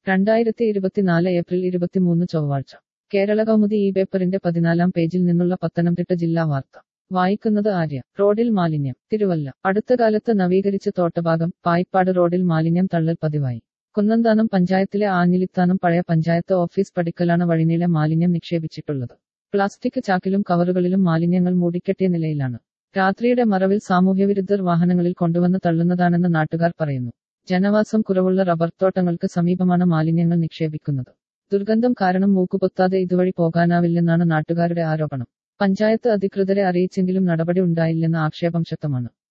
രണ്ടായിരത്തി ഇരുപത്തിനാല് ഏപ്രിൽ ഇരുപത്തിമൂന്ന് ചൊവ്വാഴ്ച കേരള കൗമുദി ഈ പേപ്പറിന്റെ പതിനാലാം പേജിൽ നിന്നുള്ള പത്തനംതിട്ട ജില്ലാ വാർത്ത വായിക്കുന്നത് ആര്യ റോഡിൽ മാലിന്യം തിരുവല്ല അടുത്ത കാലത്ത് നവീകരിച്ച തോട്ടഭാഗം പായിപ്പാട് റോഡിൽ മാലിന്യം തള്ളൽ പതിവായി കുന്നന്താനം പഞ്ചായത്തിലെ ആഞ്ഞിലിത്താനം പഴയ പഞ്ചായത്ത് ഓഫീസ് പടിക്കലാണ് വഴിനീളെ മാലിന്യം നിക്ഷേപിച്ചിട്ടുള്ളത് പ്ലാസ്റ്റിക് ചാക്കിലും കവറുകളിലും മാലിന്യങ്ങൾ മൂടിക്കെട്ടിയ നിലയിലാണ് രാത്രിയുടെ മറവിൽ സാമൂഹ്യവിരുദ്ധർ വാഹനങ്ങളിൽ കൊണ്ടുവന്ന് തള്ളുന്നതാണെന്ന് നാട്ടുകാർ പറയുന്നു ജനവാസം കുറവുള്ള റബ്ബർ തോട്ടങ്ങൾക്ക് സമീപമാണ് മാലിന്യങ്ങൾ നിക്ഷേപിക്കുന്നത് ദുർഗന്ധം കാരണം മൂക്കുപൊത്താതെ ഇതുവഴി പോകാനാവില്ലെന്നാണ് നാട്ടുകാരുടെ ആരോപണം പഞ്ചായത്ത് അധികൃതരെ അറിയിച്ചെങ്കിലും നടപടി ഉണ്ടായില്ലെന്ന ആക്ഷേപം ശക്തമാണ്